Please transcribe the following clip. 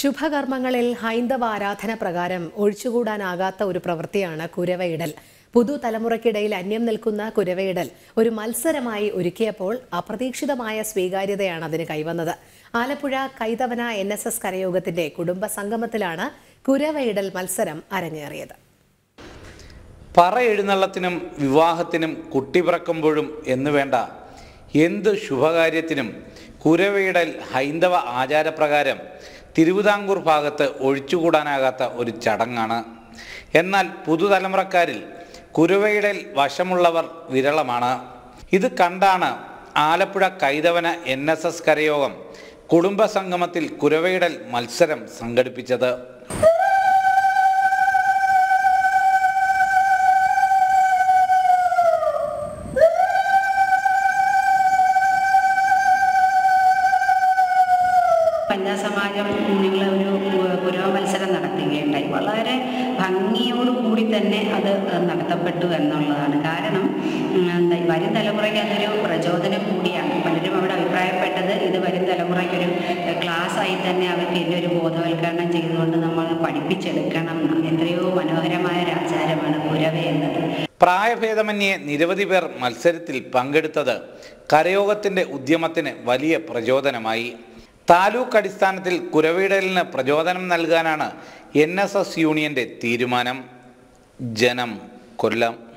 ശുഭകർമ്മങ്ങളിൽ ഹൈന്ദവ ആരാധന പ്രകാരം ഒഴിച്ചുകൂടാനാകാത്ത ഒരു പ്രവൃത്തിയാണ് കുരവയിടൽ പുതുതലമുറയ്ക്കിടയിൽ അന്യം നിൽക്കുന്ന കുരവയിടൽ ഒരു മത്സരമായി ഒരുക്കിയപ്പോൾ അപ്രതീക്ഷിതമായ സ്വീകാര്യതയാണ് അതിന് കൈവന്നത് Alappuzha Kaithavana N S S കരയോഗത്തിന്റെ കുടുംബ സംഗമത്തിലാണ് കുരവയിടൽ മത്സരം അരങ്ങേറിയത് പറ എഴുന്നള്ളത്തിനും വിവാഹത്തിനും കുട്ടി പിറക്കുമ്പോഴും എന്ന് വേണ്ട എന്ത് ശുഭകാര്യത്തിനും കുരവയിടൽ ഹൈന്ദവ ആചാരപ്രകാരം തിരുവിതാംകൂർ ഭാഗത്ത് ഒഴിച്ചുകൂടാനാകാത്ത ഒരു ചടങ്ങാണ് എന്നാൽ പുതുതലമുറക്കാരിൽ കുരവയിടൽ വശമുള്ളവർ വിരളമാണ് ഇത് കണ്ടാണ് Alappuzha Kaithavana N S S കരയോഗം കുടുംബസംഗമത്തിൽ കുരവയിടൽ മത്സരം സംഘടിപ്പിച്ചത് വനിതാ സമാജം നിങ്ങൾ ഒരു പുരോഗ മത്സരം നടത്തുകയുണ്ടായി വളരെ ഭംഗിയോടുകൂടി തന്നെ അത് നടത്തപ്പെട്ടു എന്നുള്ളതാണ് കാരണം ഉം, എന്താ ഈ വരും തലമുറയ്ക്ക് അതൊരു പ്രചോദനം കൂടിയാണ് പലരും അവിടെ അഭിപ്രായപ്പെട്ടത് ഇത് വരും തലമുറയ്ക്കൊരു ക്ലാസ് ആയി തന്നെ അവർക്ക് ഇതിൻ്റെ ഒരു ബോധവൽക്കരണം ചെയ്തുകൊണ്ട് നമ്മൾ പഠിപ്പിച്ചെടുക്കണം എന്നാണ്. എത്രയോ മനോഹരമായ ഒരു ആചാരമാണ് പുരവ എന്നത് പ്രായഭേദമന്യേ നിരവധി പേർ മത്സരത്തിൽ പങ്കെടുത്തത് കരയോഗത്തിന്റെ ഉദ്യമത്തിന് വലിയ പ്രചോദനമായി താലൂക്ക് അടിസ്ഥാനത്തിൽ കുരവീടലിന് പ്രചോദനം നൽകാനാണ് എൻ യൂണിയന്റെ തീരുമാനം ജനം കൊല്ലം